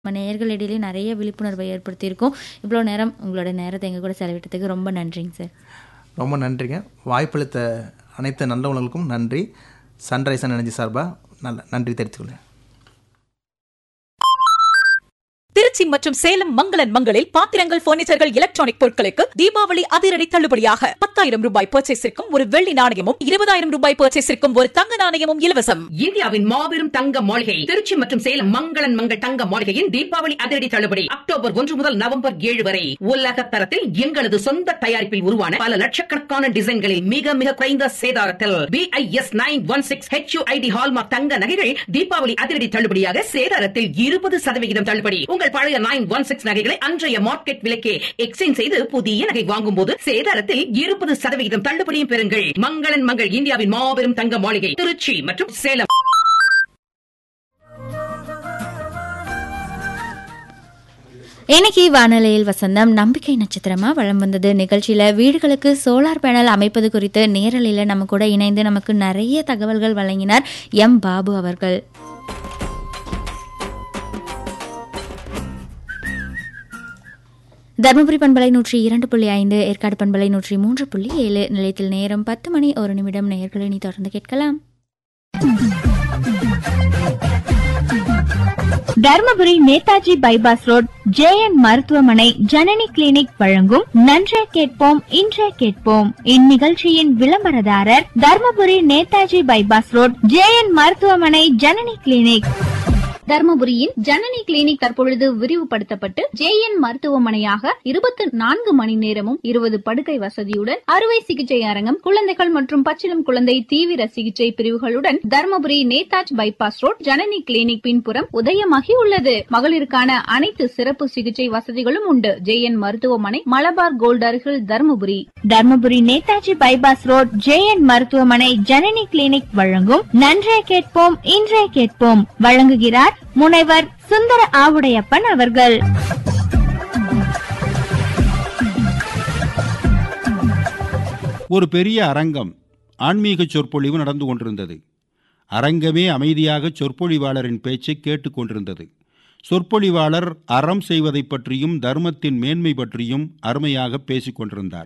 நம்ம நேயர்களிடையே நிறைய விழிப்புணர்வை ஏற்படுத்தியிருக்கோம் இவ்வளோ நேரம் உங்களோட நேரத்தை எங்கள் கூட செலவிட்டதுக்கு ரொம்ப நன்றிங்க சார் ரொம்ப நன்றிங்க வாய்ப்பளித்த அனைத்து நல்லவங்களுக்கும் நன்றி சன்ரைசன் எனர்ஜி சார்பாக நல்ல நன்றி தெரிவித்துக்கொள்கிறேன் திருச்சி மற்றும் சேலம் மங்களன் மங்களில் பாத்திரங்கள் பர்னிச்சர்கள் எலக்ட்ரானிக் பொருட்களுக்கு தீபாவளி அதிரடி தள்ளுபடியாக பத்தாயிரம் ரூபாய் பர்ச்சேஸிற்கும் ஒரு வெள்ளி நாணயமும் இருபதாயிரம் ரூபாய் பர்ச்சேஸிற்கும் ஒரு தங்க நாணயமும் இலவசம் இந்தியாவின் மாபெரும் தங்க மாளிகை திருச்சி மற்றும் சேலம் மங்களன் மங்கள் தங்க மாளிகையின் தீபாவளி அதிரடி தள்ளுபடி அக்டோபர் ஒன்று முதல் நவம்பர் ஏழு வரை உலக தரத்தில் எங்களது சொந்த தயாரிப்பில் உருவான பல லட்சக்கணக்கான டிசைன்களில் மிக மிக குறைந்த சேதாரத்தில் BIS nine one six HUID hallmark தங்க நகைகள் தீபாவளி அதிரடி தள்ளுபடியாக சேதாரத்தில் இருபது சதவிகிதம் தள்ளுபடி உங்கள் பழைய நைன் ஒன் சிக்ஸ் நகைகளை அன்றைய மார்க்கெட் விலைக்கே எக்ஸ்சேஞ்ச் செய்து புதிய நகை வாங்கும் போது சேதாரத்தில் இருபது சதவிகிதம் தள்ளுபடியும் பெறுங்கள் மங்களன் மங்கள் இந்தியாவின் மாபெரும் தங்க மாளிகை திருச்சி மற்றும் சேலம் இன்னைக்கு வானொலியில் வசந்தம் நம்பிக்கை நட்சத்திரமா வளம் வந்தது நிகழ்ச்சியில வீடுகளுக்கு சோலார் பேனல் அமைப்பது குறித்து நேரலையில் நம்ம கூட இணைந்து நமக்கு நிறைய தகவல்கள் வழங்கினார் எம் பாபு அவர்கள் தருமபுரி பண்பலை நூற்றி இரண்டு புள்ளி ஐந்து ஏற்காடு பண்பலை நூற்றி மூன்று புள்ளி ஏழு நிலையத்தில் நேரம் பத்து மணி ஒரு நிமிடம் நேயர்களை நீ தொடர்ந்து கேட்கலாம் Dharmapuri Netaji bypass road JN மருத்துவமனை ஜனனி கிளினிக் வழங்கும் நன்றே கேட்போம் இன்றே கேட்போம் இந்நிகழ்ச்சியின் விளம்பரதாரர் Dharmapuri Netaji bypass road JN மருத்துவமனை ஜனனி கிளினிக் தர்மபுரியின் ஜனனி கிளினிக் தற்பொழுது விரிவுபடுத்தப்பட்டு ஜேஎன் மருத்துவமனையாக இருபத்தி நான்கு மணி நேரமும் இருபது படுக்கை வசதியுடன் அறுவை சிகிச்சை அரங்கம் குழந்தைகள் மற்றும் பச்சிளம் குழந்தை தீவிர சிகிச்சை பிரிவுகளுடன் Dharmapuri Netaji bypass road Janani clinic பின்புறம் உதயமாகி உள்ளது மகளிருக்கான அனைத்து சிறப்பு சிகிச்சை வசதிகளும் உண்டு ஜேஎன் மருத்துவமனை மலபார் கோல்ட் அருகில் Dharmapuri Dharmapuri Netaji bypass road JN மருத்துவமனை ஜனனி கிளினிக் வழங்கும் நன்றே கேட்போம் இன்றே கேட்போம் வழங்குகிறார் முனைவர் சுந்தர ஆவுடையப்பன் அவர்கள் ஒரு பெரிய அரங்கம் ஆன்மீக சொற்பொழிவு நடந்து கொண்டிருந்தது அரங்கமே அமைதியாக சொற்பொழிவாளரின் பேச்சை கேட்டுக்கொண்டிருந்தது சொற்பொழிவாளர் அறம் செய்வதைப் பற்றியும் தர்மத்தின் மேன்மை பற்றியும் அருமையாக பேசிக் கொண்டிருந்தார்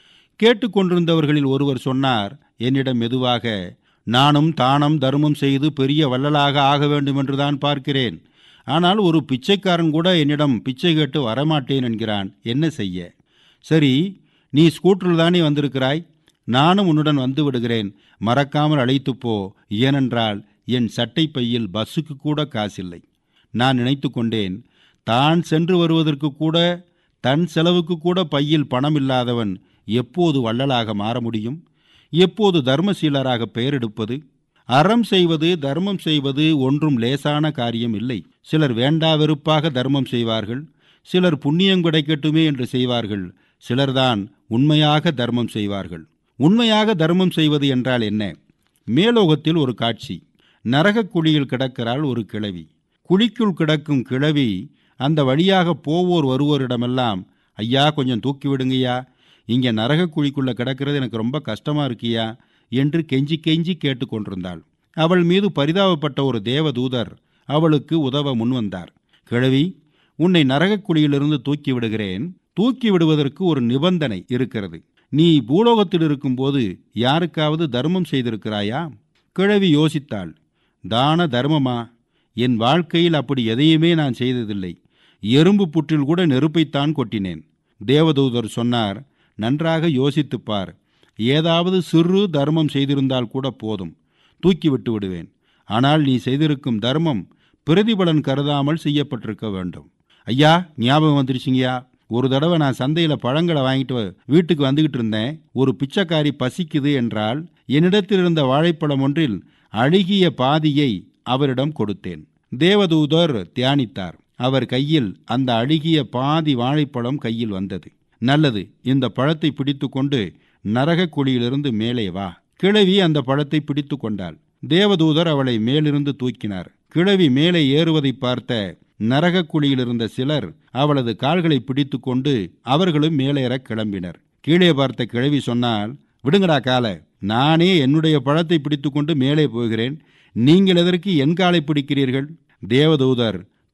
கேட்டுக்கொண்டிருந்தவர்களில் ஒருவர் சொன்னார் என்னிடம் மெதுவாக நானும் தானம் தர்மம் செய்து பெரிய வள்ளலாக ஆக வேண்டும் என்றுதான் பார்க்கிறேன் ஆனால் ஒரு பிச்சைக்காரன் கூட என்னிடம் பிச்சை கேட்டு வரமாட்டேன் என்கிறான் என்ன செய்ய சரி நீ ஸ்கூட்டரில் தானே வந்திருக்கிறாய் நானும் உன்னுடன் வந்து விடுகிறேன் மறக்காமல் அழைத்துப் போ ஏனென்றால் என் சட்டை பையில் பஸ்ஸுக்கு கூட காசில்லை நான் நினைத்து கொண்டேன் தான் சென்று வருவதற்கு கூட தன் செலவுக்கு கூட பையில் பணம் இல்லாதவன் எப்போது வள்ளலாக மாற முடியும் எப்போது தர்மசீலராக பெயர் எடுப்பது அறம் செய்வது தர்மம் செய்வது ஒன்றும் லேசான காரியம் இல்லை சிலர் வேண்டா வெறுப்பாக தர்மம் செய்வார்கள் சிலர் புண்ணியம் கிடைக்கட்டுமே என்று செய்வார்கள் சிலர்தான் உண்மையாக தர்மம் செய்வார்கள் உண்மையாக தர்மம் செய்வது என்றால் என்ன மேலோகத்தில் ஒரு காட்சி நரகக் குழியில் கிடக்கிறாள் ஒரு கிழவி குழிக்குள் கிடக்கும் கிழவி அந்த வழியாக போவோர் வருவோரிடமெல்லாம் ஐயா கொஞ்சம் தூக்கி விடுங்கய்யா இங்கே நரகக் குழிக்குள்ள கிடக்கிறது எனக்கு ரொம்ப கஷ்டமா இருக்கியா என்று கெஞ்சி கெஞ்சி கேட்டுக்கொண்டிருந்தாள் அவள் மீது பரிதாபப்பட்ட ஒரு தேவதூதர் அவளுக்கு உதவ முன்வந்தார் கிழவி உன்னை நரகக் குழியிலிருந்து தூக்கி விடுகிறேன் தூக்கி விடுவதற்கு ஒரு நிபந்தனை இருக்கிறது நீ பூலோகத்தில் இருக்கும்போது யாருக்காவது தர்மம் செய்திருக்கிறாயா கிழவி யோசித்தாள் தான தர்மமா என் வாழ்க்கையில் அப்படி எதையுமே நான் செய்ததில்லை எறும்பு புற்றில் கூட நெருப்பைத்தான் கொட்டினேன் தேவதூதர் சொன்னார் நன்றாக யோசித்துப் பார் ஏதாவது சிறு தர்மம் செய்திருந்தால் கூட போதும் தூக்கி விட்டு விடுவேன் ஆனால் நீ செய்திருக்கும் தர்மம் பிரதிபலன் கருதாமல் செய்யப்பட்டிருக்க வேண்டும் ஐயா ஞாபகம் வந்துருச்சுங்கய்யா ஒரு தடவை நான் சந்தையில் பழங்களை வாங்கிட்டு வீட்டுக்கு வந்துகிட்டு இருந்தேன் ஒரு பிச்சைக்காரி பசிக்குது என்றால் என்னிடத்தில் இருந்த வாழைப்பழம் ஒன்றில் அழுகிய பாதியை அவரிடம் கொடுத்தேன் தேவதூதர் தியானித்தார் அவர் கையில் அந்த அழுகிய பாதி வாழைப்பழம் கையில் வந்தது நல்லது இந்த பழத்தை பிடித்துக்கொண்டு நரகக் குழியிலிருந்து மேலே வா கிழவி அந்த பழத்தை பிடித்து கொண்டாள் தேவதூதர் அவளை மேலிருந்து தூக்கினார் கிழவி மேலே ஏறுவதை பார்த்த நரகக் குழியில் இருந்த சிலர் அவளது கால்களை பிடித்து கொண்டு அவர்களும் மேலேற கிளம்பினர் கீழே பார்த்த கிழவி சொன்னால் விடுங்கடா கால நானே என்னுடைய பழத்தை பிடித்து கொண்டு மேலே போகிறேன் நீங்கள் எதற்கு என் காலை பிடிக்கிறீர்கள் தேவதூதர்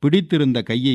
பிடித்திருந்த கையை